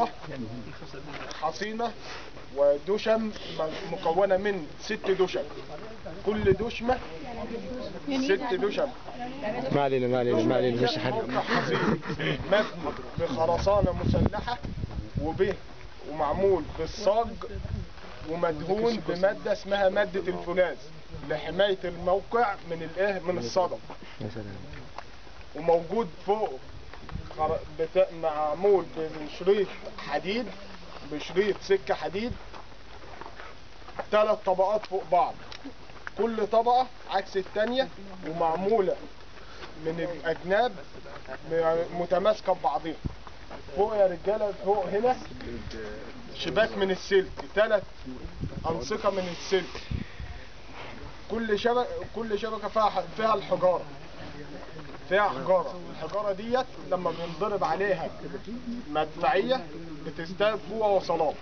خريطة حصينة ودشم مكونة من ست دشم كل دشمة ست دشم ما علينا ما علينا ما علينا مش حد موقع حصين مبني بخرسانة مسلحة وبه ومعمول بالصاج ومدهون بمادة اسمها مادة الفولاذ لحماية الموقع من الايه من الصدى يا سلام وموجود فوق خر- بتا... معمول بشريط حديد بشريط سكة حديد ثلاث طبقات فوق بعض كل طبقة عكس التانية ومعمولة من الأجناب م- متماسكة ببعضيها فوق يا رجالة فوق هنا شباك من السلك ثلاث أنسقة من السلك كل شبكة كل شبكة فيها ح- فيها الحجارة فيها حجارة الحجارة ديت لما بنضرب عليها مدفعية بتزداد قوة وصلابة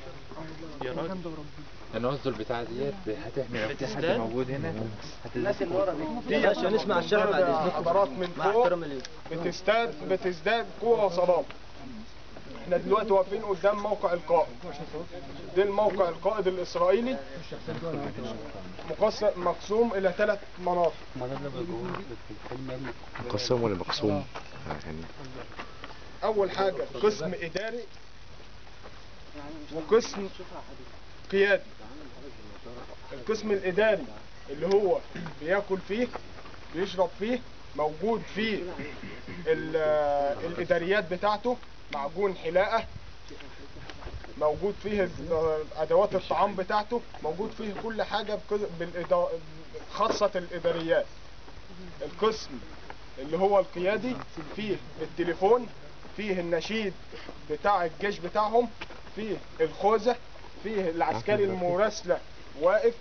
انا قصدي البتاعه ديت هتحمي لو في حد موجود هنا هتزيد دي عشان نسمع الشرح بعد إذنكم. حضرات من مع فوق احترامي ليك بتزداد بتزداد قوة وصلابة احنا دلوقتي واقفين قدام موقع القائد ده الموقع القائد الإسرائيلي مقسم مقسوم إلى ثلاث مناطق مقسم ولا مقسوم آه، يعني أول حاجة قسم إداري وقسم قيادي القسم الإداري اللي هو بياكل فيه بيشرب فيه موجود فيه ال- الإداريات بتاعته معجون حلاقة موجود فيه ال- أدوات الطعام بتاعته موجود فيه كل حاجة بقس- بالإدا- خاصة الإداريات القسم اللي هو القيادي فيه التليفون فيه النشيد بتاع الجيش بتاعهم فيه الخوذة فيه العسكري المراسلة واقف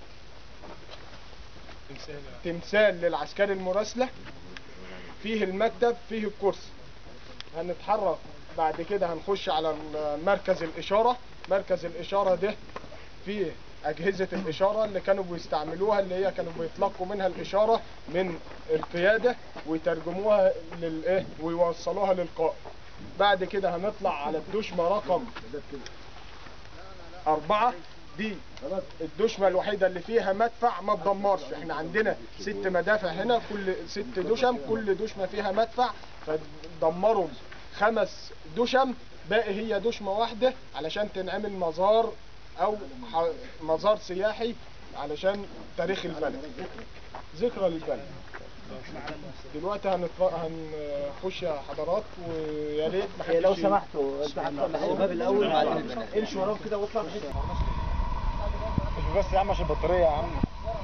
تمثال للعسكري المراسلة فيه المكتب فيه الكرسي هنتحرك بعد كده هنخش على ال- مركز الإشارة مركز الإشارة ده فيه أجهزة الإشارة اللي كانوا بيستعملوها اللي هي كانوا بيطلقوا منها الإشارة من القيادة ويترجموها للإيه ويوصلوها للقائد بعد كده هنطلع على الدشمة رقم أربعة دي الدشمة الوحيدة اللي فيها مدفع ما تدمرش احنا عندنا ست مدافع هنا كل ست دشم كل دشمة فيها مدفع فدمروا خمس دشم باقي هي دشمة واحدة علشان تنعمل مزار او ح- مزار سياحي علشان تاريخ البلد ذكرى للبلد دلوقتي هنتف... هنخش يا حضرات ويا ريت ما إيه، لو حدش- سمحتوا انتوا هتفتحوا الباب الاول وبعدين البنات امشي وراهم كده واطلع بس يا عم عشان البطارية يا عم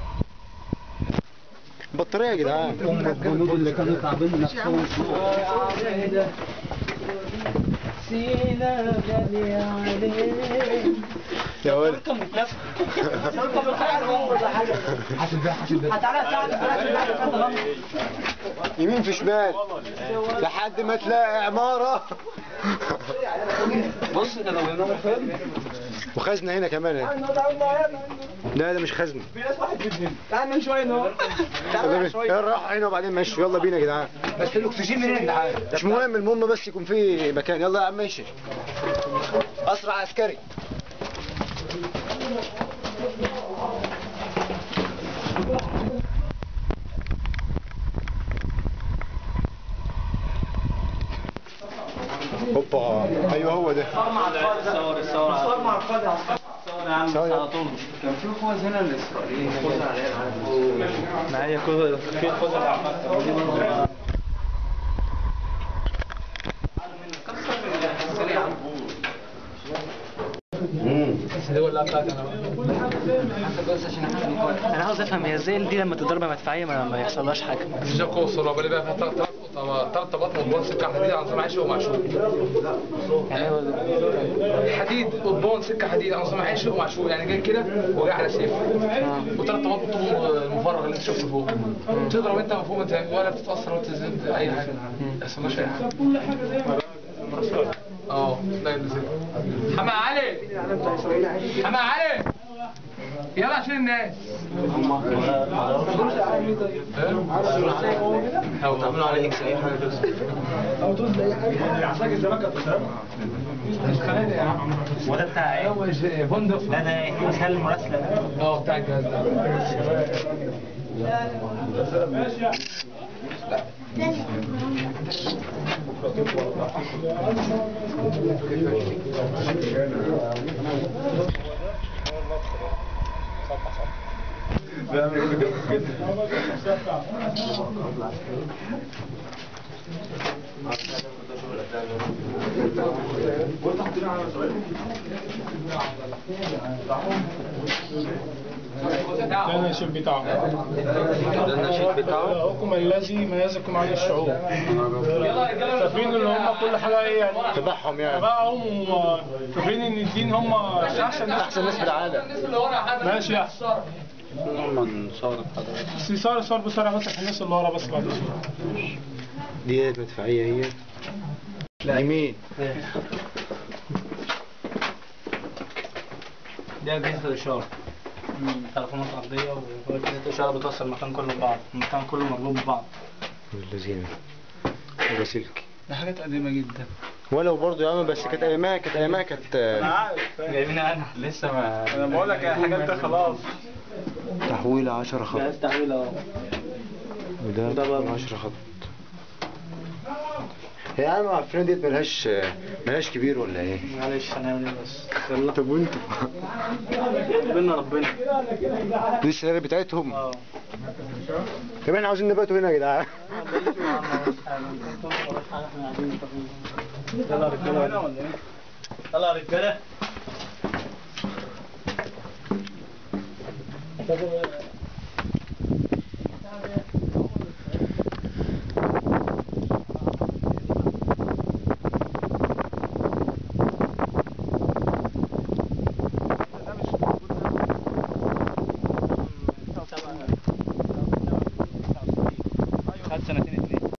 بطارية يا جدعان الجنود اللي كانوا تعبين نفسهم سينا غالي عليه يا ولد يمين في شمال لحد ما تلاقي عمارة بص ده لو ينام فين وخزنة هنا كمان لا ده مش خزنة تعال شويه نور يلا بينا يلا راح هنا وبعدين ماشي يلا بينا يا جدعان بس الاكسجين منين يا جدعان مش مهم المهم بس يكون في مكان يلا يا عم ماشي اسرع عسكري هوبا ايوه هو ده صور الصور صور مع القاضي صور يا عم صور. على طول كان في خوذ هنا الاسرائيليين خوذ عليها معايا كل في خزر على انا عاوز افهم هي ازاي دي لما تضرب مدفعيه ما, ما يحصلهاش حاجه مفيش قوة الصلابة اللي بقى فيها تلات تلات تلات طبقات قضبان سكة حديد على نظام عيش ومعشوق يعني هو حديد قضبان سكة حديد على نظام عيش ومعشوق يعني جاي كده وجاي على سيف وثلاث طبقات بالطوب المفرغ اللي انت شفته فوق تضرب انت من فوق انت ولا بتتأثر ولا تزيد اي حاجة ما يحصلهاش اي حاجة اه لا ينزل حما علي حما علي يلا عشان الناس او تعملوا على اكس اي حاجه كده وده بتاع ايه؟ فندق ده ده ايه؟ مثال المراسلة ده اه بتاع الجهاز ده ده النشيد بتاعه ده النشيد بتاعه الحكم الذي ميزكم عن الشعوب فاكرين ان هم كل حاجه ايه يعني تبعهم يعني تبعهم وفاكرين ان الدين هم احسن ناس احسن ناس في العالم الناس اللي ورا حد ماشي يا احسن هم صارت حضرتك بس صار صار بسرعه بس الناس اللي ورا بس بعد شويه دي مدفعيه هي يمين دي أجهزة الإشارة تليفونات أرضية وأجهزة الإشارة بتوصل المكان كله ببعض المكان كله مربوط ببعض اللذينه ده سلك ده حاجات قديمة جدا ولو برضه يا عم بس كانت ايامها كانت ايامها كانت جايبينها أنا لسه ما انا بقول لك الحاجات دي خلاص تحويل 10 خط جهاز تحويل أهو وده ده بقى- 10 خط هي يا عم عارفين ديت ملهاش ملهاش كبير ولا ايه؟ معلش هنعمل إيه بس يلا طب وانتوا ربنا ربنا دي السلالة بتاعتهم اه طب احنا عاوزين نباتوا هنا يا جدعان يلا يا رجالة يلا يا رجالة